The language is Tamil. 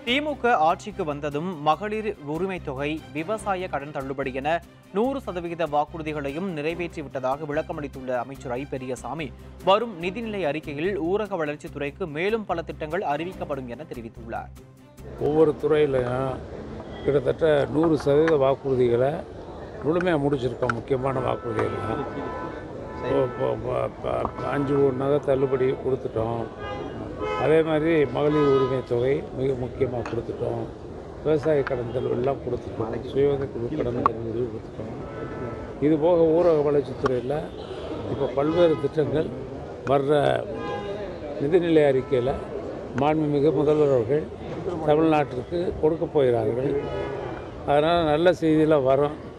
திமுக ஆட்சிக்கு வந்ததும் மகளிர் உரிமை தொகை விவசாய கடன் தள்ளுபடி என நூறு சதவிகித வாக்குறுதிகளையும் நிறைவேற்றிவிட்டதாக விளக்கமளித்துள்ள அமைச்சர் ஐ பெரியசாமி வரும் நிதிநிலை அறிக்கையில் ஊரக வளர்ச்சித்துறைக்கு மேலும் பல திட்டங்கள் அறிவிக்கப்படும் என தெரிவித்துள்ளார் ஒவ்வொரு துறையிலையும் கிட்டத்தட்ட நூறு சதவீத வாக்குறுதிகளை முழுமையாக முடிச்சிருக்கோம் முக்கியமான வாக்குறுதிகள்லாம் இப்போ இப்போ ப- ப- ப- அஞ்சு ஒரு நகை தள்ளுபடி கொடுத்துட்டோம் அதே மாதிரி மகளிர் உரிமை தொகை மிக முக்கியமாக கொடுத்துட்டோம் விவசாய கடன் தள்ளுபடிலாம் கொடுத்துட்டோம் சுய குழு கடன் தள்ளுபடி கொடுத்துட்டோம் இது போக ஊரக வளர்ச்சித்துறையில் இப்போ பல்வேறு திட்டங்கள் வர்ற நிதிநிலை அறிக்கையில் மாண்புமிகு முதல்வர் அவர்கள் தமிழ்நாட்டிற்கு கொடுக்க போகிறார்கள் அதனால் நல்ல செய்தியெல்லாம் வரும்